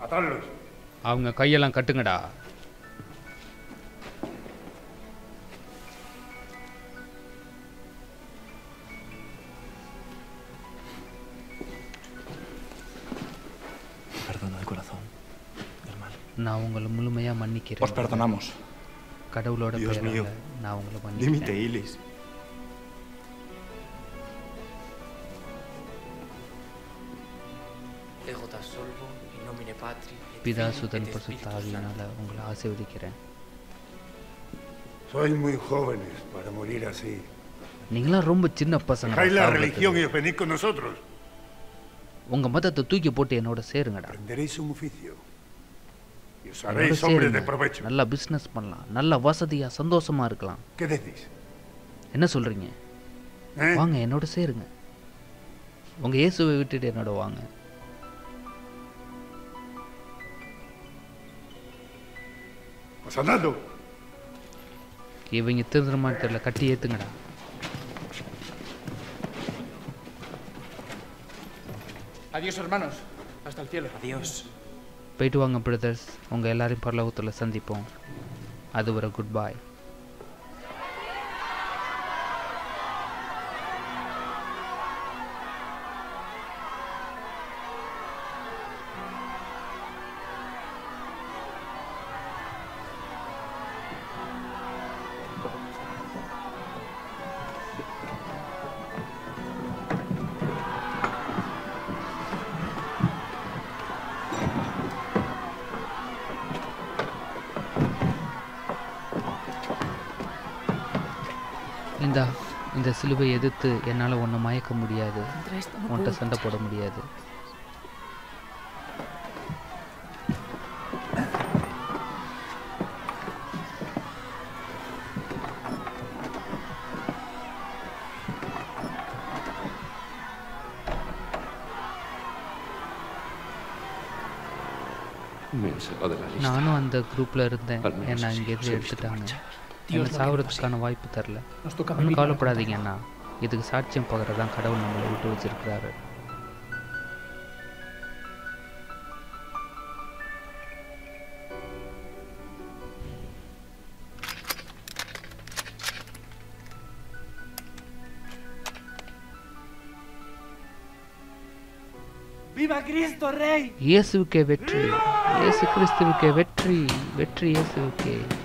Atadlos. அவங்க கையெல்லாம் கட்டுங்கடா Perdona de corazón, hermano. நான் உங்களை முழுமையா Os மன்னிக்கிறேன் perdonamos. கடவுளோட Dios பெயரால mío. நான் உங்களை Dimite, மன்னிக்கிறேன் Ilis. Ego da solvo in nomine Patri et பிதா Filii சுதன் et பரிசுத்த Spiritus ஆவியினால Sancti. உங்களை ஆசீர்வதிக்கிறேன் Sois muy jóvenes para morir así. நீங்களாம் ரொம்ப சின்ன பசங்க Dejáis la religión y os venís con nosotros. உங்க மதத்தை தூக்கி போட்டு என்னோட சேருங்கடா Aprenderéis un oficio. Y os என்னோட haréis hombres de சேருங்க provecho. நல்லா பிசினஸ் பண்ணலாம் நல்லா வசதியா சந்தோஷமா இருக்கலாம் ¿Qué decís? என்ன சொல்றீங்க ¿Eh? வாங்க என்னோட சேருங்க உங்க இயேசுவை விட்டுட்டு என்னோட வாங்க Pues andando. இவங்க திருந்தரமான தெரியல கட்டி ஏத்துங்கடா Adiós, hermanos. Hasta el cielo. Adiós. போயிட்டு வாங்க பிரதர்ஸ் உங்க எல்லாரையும் பரலோகத்துல சந்திப்போம் அது ஒரு குட் பை இந்தா இந்த சிலுவை எதிர்த்து என்னால் ஒன்று மயக்க முடியாது உன்கிட்ட சண்டை போட முடியாது Me han sacado de la lista. நானும் அந்த குரூப்பில் இருந்தேன் Al menos என்னை así இங்கேருந்து os he visto எடுத்துட்டாங்க marchar. என்னை சாவறதுக்கான வாய்ப்பு தரல Nos toca ஒன்றும் vivir கவலைப்படாதீங்க அண்ணா இதுக்கு சாட்சியம் பகர தான் கடவுள் நம்மளை விட்டு வச்சிருக்கிறாரு ¡Viva Cristo, Rey! இயேசுவுக்கே வெற்றி இயேசு கிறிஸ்துவுக்கே வெற்றி வெற்றி இயேசுவுக்கே